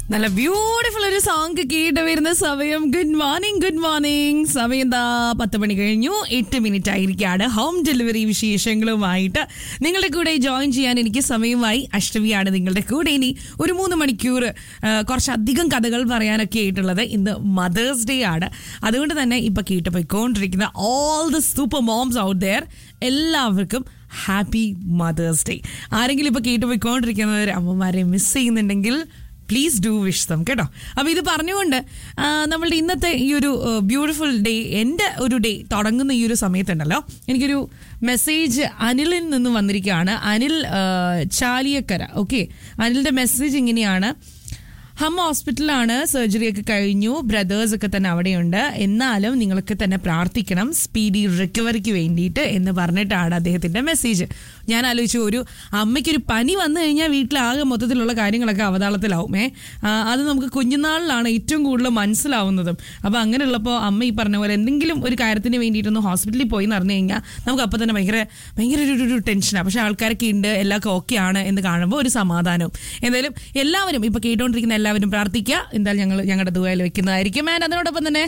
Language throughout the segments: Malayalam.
നല്ല ബ്യൂട്ടിഫുൾ ഒരു സോങ് കേട്ട് വരുന്ന സമയം ഗുഡ് മോർണിംഗ് ഗുഡ് മോർണിംഗ് സമയം എന്താ പത്ത് മണി കഴിഞ്ഞു എട്ട് മിനിറ്റ് ആയിരിക്കാണ് ഹോം ഡെലിവറി വിശേഷങ്ങളുമായിട്ട് നിങ്ങളുടെ കൂടെ ജോയിൻ ചെയ്യാൻ എനിക്ക് സമയമായി അഷ്ടമിയാണ് നിങ്ങളുടെ കൂടെ ഇനി ഒരു മൂന്ന് മണിക്കൂർ ആ, കുറച്ചധികം കഥകൾ പറയാനൊക്കെ ആയിട്ടുള്ളത് ഇന്ന് മദേഴ്സ് ഡേ ആണ് അതുകൊണ്ട് തന്നെ ഇപ്പൊ കേട്ട് പോയിക്കൊണ്ടിരിക്കുന്ന all the super moms out there എല്ലാവർക്കും ഹാപ്പി മദേഴ്സ് ഡേ ആരെങ്കിലും ഇപ്പൊ കേട്ട് പോയിക്കൊണ്ടിരിക്കുന്നവർ അമ്മമാരെ മിസ് ചെയ്യുന്നുണ്ടെങ്കിൽ പ്ലീസ് ഡു വിഷ് ദം കേട്ടോ അപ്പോൾ ഇത് പറഞ്ഞുകൊണ്ട് ആ, നമ്മളുടെ ഇന്നത്തെ ഈ ഒരു ബ്യൂട്ടിഫുൾ ഡേ എൻ്റെ ഒരു ഡേ തുടങ്ങുന്ന ഈ ഒരു സമയത്തുണ്ടല്ലോ എനിക്കൊരു മെസ്സേജ് അനിലിൽ നിന്ന് വന്നിരിക്കുകയാണ് അനിൽ ആ, ചാലിയക്കര ഓക്കെ അനിലിൻ്റെ മെസ്സേജ് ഇങ്ങനെയാണ് ഹമ്മ ഹോസ്പിറ്റലാണ് സർജറി ഒക്കെ കഴിഞ്ഞു ബ്രദേഴ്സ് ഒക്കെ തന്നെ അവിടെയുണ്ട് എന്നാലും നിങ്ങൾക്ക് തന്നെ പ്രാർത്ഥിക്കണം സ്പീഡി റിക്കവറിക്ക് വേണ്ടിയിട്ട് എന്ന് പറഞ്ഞിട്ടാണ് അദ്ദേഹത്തിന്റെ മെസ്സേജ് ഞാൻ ആലോചിച്ചു ഒരു അമ്മയ്ക്കൊരു പനി വന്നു കഴിഞ്ഞാൽ വീട്ടിലാകെ മൊത്തത്തിലുള്ള കാര്യങ്ങളൊക്കെ അവതാളത്തിലാവും ഏ ആ, അത് നമുക്ക് കുഞ്ഞുനാളിലാണ് ഏറ്റവും കൂടുതൽ മനസ്സിലാവുന്നതും അപ്പോൾ അങ്ങനെയുള്ളപ്പോൾ അമ്മ ഈ പറഞ്ഞ പോലെ എന്തെങ്കിലും ഒരു കാര്യത്തിന് വേണ്ടിയിട്ടൊന്ന് ഹോസ്പിറ്റലിൽ പോയി എന്ന് പറഞ്ഞു കഴിഞ്ഞാൽ നമുക്ക് അപ്പോൾ തന്നെ ഭയങ്കര ഭയങ്കര ഒരു ഒരു ടെൻഷനാണ് പക്ഷെ ആൾക്കാരൊക്കെ ഉണ്ട് എല്ലാവർക്കും ഓക്കെ ആണ് എന്ന് കാണുമ്പോൾ ഒരു സമാധാനവും എന്തായാലും എല്ലാവരും ഇപ്പൊ കേട്ടോണ്ടിരിക്കുന്ന എല്ലാവരും പ്രാർത്ഥിക്കുക എന്തായാലും ഞങ്ങൾ ഞങ്ങളുടെ ദുബായിൽ വെക്കുന്നതായിരിക്കും ആൻഡ് അതിനോടൊപ്പം തന്നെ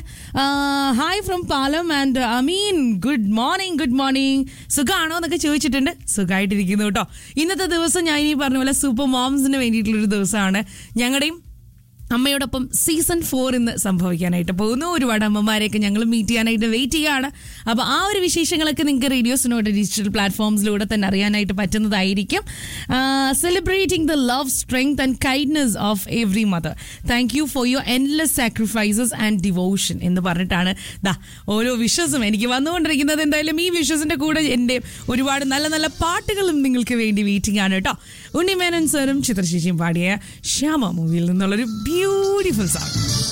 hi from Palam and Ameen good morning good morning സുഖമാണോ എന്നൊക്കെ ചോദിച്ചിട്ടുണ്ട് സുഖമായിട്ടിരിക്കുന്നു കേട്ടോ ഇന്നത്തെ ദിവസം ഞാൻ ഈ പറഞ്ഞ പോലെ സൂപ്പർ മോംസിന് വേണ്ടിയിട്ടുള്ളൊരു ദിവസമാണ് ഞങ്ങളുടെയും അമ്മയോടൊപ്പം സീസൺ ഫോർ ഇന്ന് സംഭവിക്കാനായിട്ട് പോകുന്നു ഒരുപാട് അമ്മമാരെയൊക്കെ ഞങ്ങൾ മീറ്റ് ചെയ്യാനായിട്ട് വെയിറ്റ് ചെയ്യുകയാണ് അപ്പോൾ ആ ഒരു വിശേഷങ്ങളൊക്കെ നിങ്ങൾക്ക് റേഡിയോസിനോട് ഡിജിറ്റൽ പ്ലാറ്റ്ഫോംസിലൂടെ തന്നെ അറിയാനായിട്ട് പറ്റുന്നതായിരിക്കും celebrating the love strength and kindness of every mother thank you for your endless sacrifices and devotion എന്ന് പറഞ്ഞിട്ടാണ് ദാ ഓരോ വിഷസും എനിക്ക് വന്നുകൊണ്ടിരിക്കുന്നത് എന്തായാലും ഈ വിഷസിന്റെ കൂടെ എൻ്റെ ഒരുപാട് നല്ല നല്ല പാട്ടുകളും നിങ്ങൾക്ക് വേണ്ടി വെയിറ്റിംഗ് ആണ് കേട്ടോ ഉണ്ണിമേനൻ സാറും ചിത്രശേഷിയും പാടിയ ശ്യാമ മൂവിയിൽ നിന്നുള്ളൊരു ബ്യൂട്ടിഫുൾ സോങ്